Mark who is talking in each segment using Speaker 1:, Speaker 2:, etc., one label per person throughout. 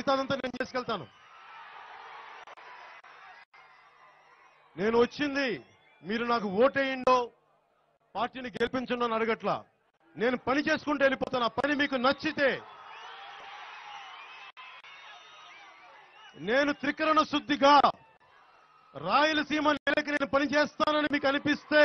Speaker 1: తీసుకెళ్తా అదంతా నేను తీసుకెళ్తాను నేను వచ్చింది మీరు నాకు ఓటేయండో పార్టీని గెలిపించండి అని అడగట్లా నేను పని చేసుకుంటూ వెళ్ళిపోతాను ఆ పని మీకు నచ్చితే నేను త్రికరణ శుద్ధిగా రాయలసీమ నేలకి నేను పని చేస్తానని మీకు అనిపిస్తే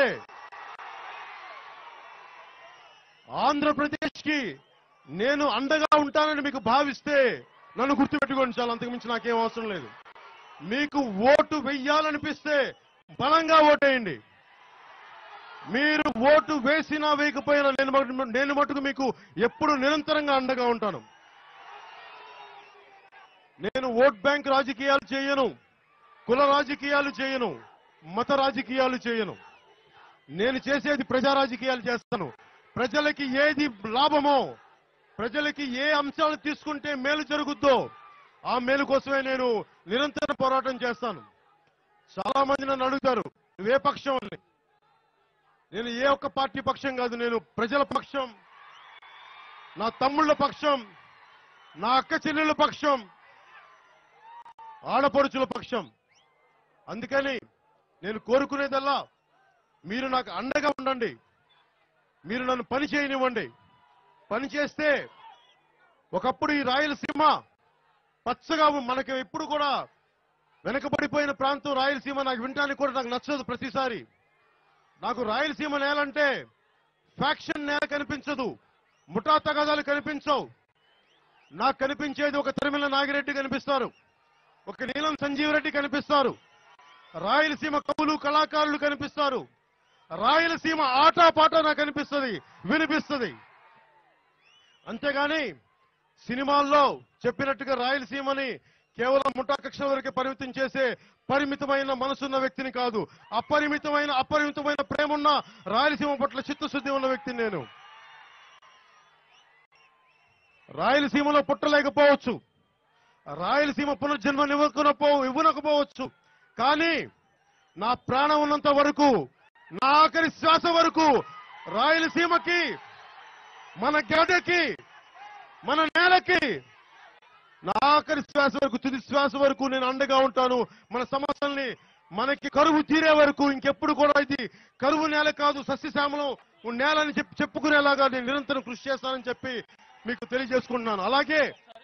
Speaker 1: ఆంధ్రప్రదేశ్ కి నేను అండగా ఉంటానని మీకు భావిస్తే నన్ను గుర్తుపెట్టుకోండి చాలా అంతకుమించి నాకేం అవసరం లేదు మీకు ఓటు వెయ్యాలనిపిస్తే బలంగా ఓటేయండి మీరు ఓటు వేసినా వేయకపోయినా నేను మటు- నేను మటుకు మీకు ఎప్పుడు నిరంతరంగా అండగా ఉంటాను నేను ఓట్ బ్యాంక్ రాజకీయాలు చేయను కుల రాజకీయాలు చేయను మత రాజకీయాలు చేయను నేను చేసేది ప్రజా రాజకీయాలు చేస్తాను ప్రజలకి ఏది లాభమో ప్రజలకి ఏ అంశాలు తీసుకుంటే మేలు జరుగుద్దో ఆ మేలు కోసమే నేను నిరంతరం పోరాటం చేస్తాను చాలా మంది నన్ను అడుగుతారు నువ్వే పక్షం అని నేను ఏ ఒక్క పార్టీ పక్షం కాదు నేను ప్రజల పక్షం నా తమ్ముళ్ళ పక్షం నా అక్క చెల్లెళ్ళ పక్షం ఆడపడుచుల పక్షం అందుకని నేను కోరుకునేదల్లా మీరు నాకు అండగా ఉండండి మీరు నన్ను పని చేయనివ్వండి పని చేస్తే ఒకప్పుడు ఈ రాయలసీమ పచ్చగా ఉ- మనకి ఎప్పుడు కూడా వెనకబడిపోయిన ప్రాంతం రాయలసీమ నాకు వినటానికి కూడా నాకు నచ్చదు ప్రతిసారి నాకు రాయలసీమ నేల అంటే ఫ్యాక్షన్ నేల కనిపించదు ముఠా తగాదాలు కనిపించవు నాకు కనిపించేది ఒక తిరుమల నాగిరెడ్డి కనిపిస్తారు ఒక నీలం సంజీవరెడ్డి కనిపిస్తారు రాయలసీమ కవులు కళాకారులు కనిపిస్తారు రాయలసీమ ఆట పాట నాకు కనిపిస్తుంది వినిపిస్తుంది అంతేగాని సినిమాల్లో చెప్పినట్టుగా రాయలసీమని కేవలం ముఠా కక్షల వరకే పరిమితం చేసే పరిమితమైన మనసున్న వ్యక్తిని కాదు అపరిమితమైన అపరిమితమైన ప్రేమ ఉన్న రాయలసీమ పట్ల చిత్తశుద్ధి ఉన్న వ్యక్తిని నేను రాయలసీమలో పుట్టలేకపోవచ్చు రాయలసీమ పునర్జన్మ ఇవ్వకపో ఇవ్వనకపోవచ్చు కానీ నా ప్రాణం ఉన్నంత వరకు నా ఆఖరి శ్వాస వరకు రాయలసీమకి మన గడ్డకి మన నేలకి నా ఆఖరి శ్వాస వరకు తుది శ్వాస వరకు నేను అండగా ఉంటాను మన సమస్యల్ని మనకి కరువు తీరే వరకు ఇంకెప్పుడు కూడా ఇది కరువు నేల కాదు సస్యశ్యామలం నేల అని చెప్పి చెప్పుకునేలాగా నేను నిరంతరం కృషి చేస్తానని చెప్పి మీకు తెలియజేసుకుంటున్నాను అలాగే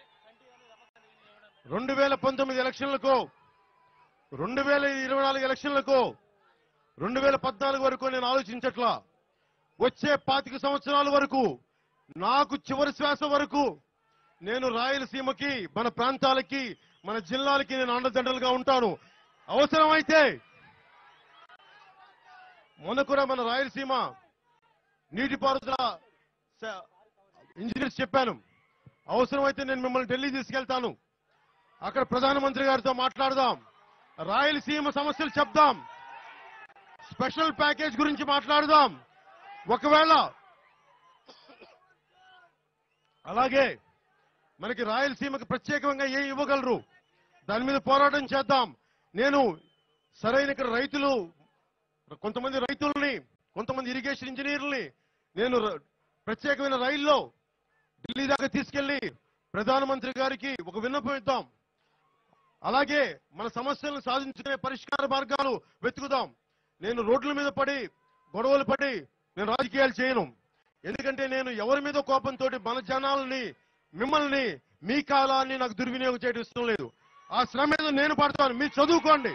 Speaker 1: రెండు వేల పంతొమ్మిది ఎలక్షన్లకు రెండు వేల ఇరవై నాలుగు ఎలక్షన్లకు రెండు వేల పద్నాలుగు వరకు నేను ఆలోచించట్లా వచ్చే పాతిక సంవత్సరాల వరకు నాకు చివరి శ్వాస వరకు నేను రాయలసీమకి మన ప్రాంతాలకి మన జిల్లాలకి నేను అండదండలుగా ఉంటాను అవసరమైతే మొన్న కూడా మన రాయలసీమ నీటిపారుదల స- ఇంజనీర్స్ చెప్పాను అవసరమైతే నేను మిమ్మల్ని ఢిల్లీ తీసుకెళ్తాను అక్కడ ప్రధానమంత్రి గారితో మాట్లాడదాం రాయలసీమ సమస్యలు చెప్దాం స్పెషల్ ప్యాకేజ్ గురించి మాట్లాడదాం ఒకవేళ అలాగే మనకి రాయలసీమకి ప్రత్యేకంగా ఏం ఇవ్వగలరు దాని మీద పోరాటం చేద్దాం నేను సరైన ఇక్కడ రైతులు కొంతమంది రైతుల్ని కొంతమంది ఇరిగేషన్ ఇంజనీర్లని నేను ర- ప్రత్యేకమైన రైల్లో ఢిల్లీ దాకా తీసుకెళ్లి ప్రధానమంత్రి గారికి ఒక విన్నపం ఇద్దాం అలాగే మన సమస్యలను సాధించుకునే పరిష్కార మార్గాలు వెతుకుదాం నేను రోడ్ల మీద పడి గొడవలు పడి నేను రాజకీయాలు చేయను ఎందుకంటే నేను ఎవరి మీద కోపంతో మన జనాలని మిమ్మల్ని మీ కాలాన్ని నాకు దుర్వినియోగం చేయడం ఇష్టం లేదు ఆ శ్రమ మీద నేను పడతాను మీరు చదువుకోండి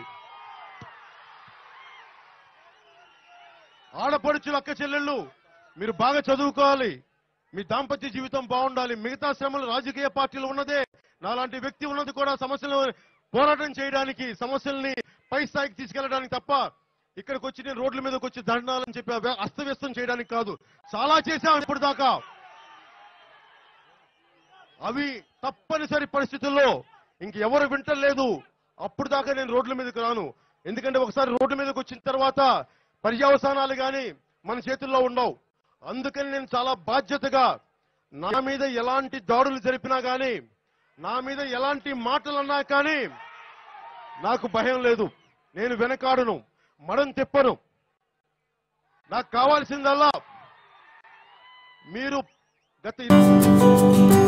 Speaker 1: ఆడపడుచులు అక్క చెల్లెళ్ళు మీరు బాగా చదువుకోవాలి మీ దాంపత్య జీవితం బాగుండాలి మిగతా శ్రమలు రాజకీయ పార్టీలు ఉన్నదే నాలాంటి వ్యక్తి ఉన్నది కూడా సమస్యలు పోరాటం చేయడానికి సమస్యల్ని పై స్థాయికి తీసుకెళ్ళడానికి తప్ప ఇక్కడికి వచ్చి నేను రోడ్ల మీదకి వచ్చి ధర్నాలని చెప్పి అవి అస్తవ్యస్తం చేయడానికి కాదు చాలా చేశాం ఇప్పుడు దాకా అవి తప్పనిసరి పరిస్థితుల్లో ఇంక ఎవరు వింటలేదు అప్పుడు దాకా నేను రోడ్ల మీదకి రాను ఎందుకంటే ఒకసారి రోడ్ల మీదకి వచ్చిన తర్వాత పర్యవసానాలు కానీ మన చేతుల్లో ఉండవు అందుకని నేను చాలా బాధ్యతగా నా మీద ఎలాంటి దాడులు జరిపినా కానీ నా మీద ఎలాంటి మాటలు అన్నా కానీ నాకు భయం లేదు నేను వెనకాడును మడం తిప్పను నాకు కావాల్సిందల్లా మీరు గత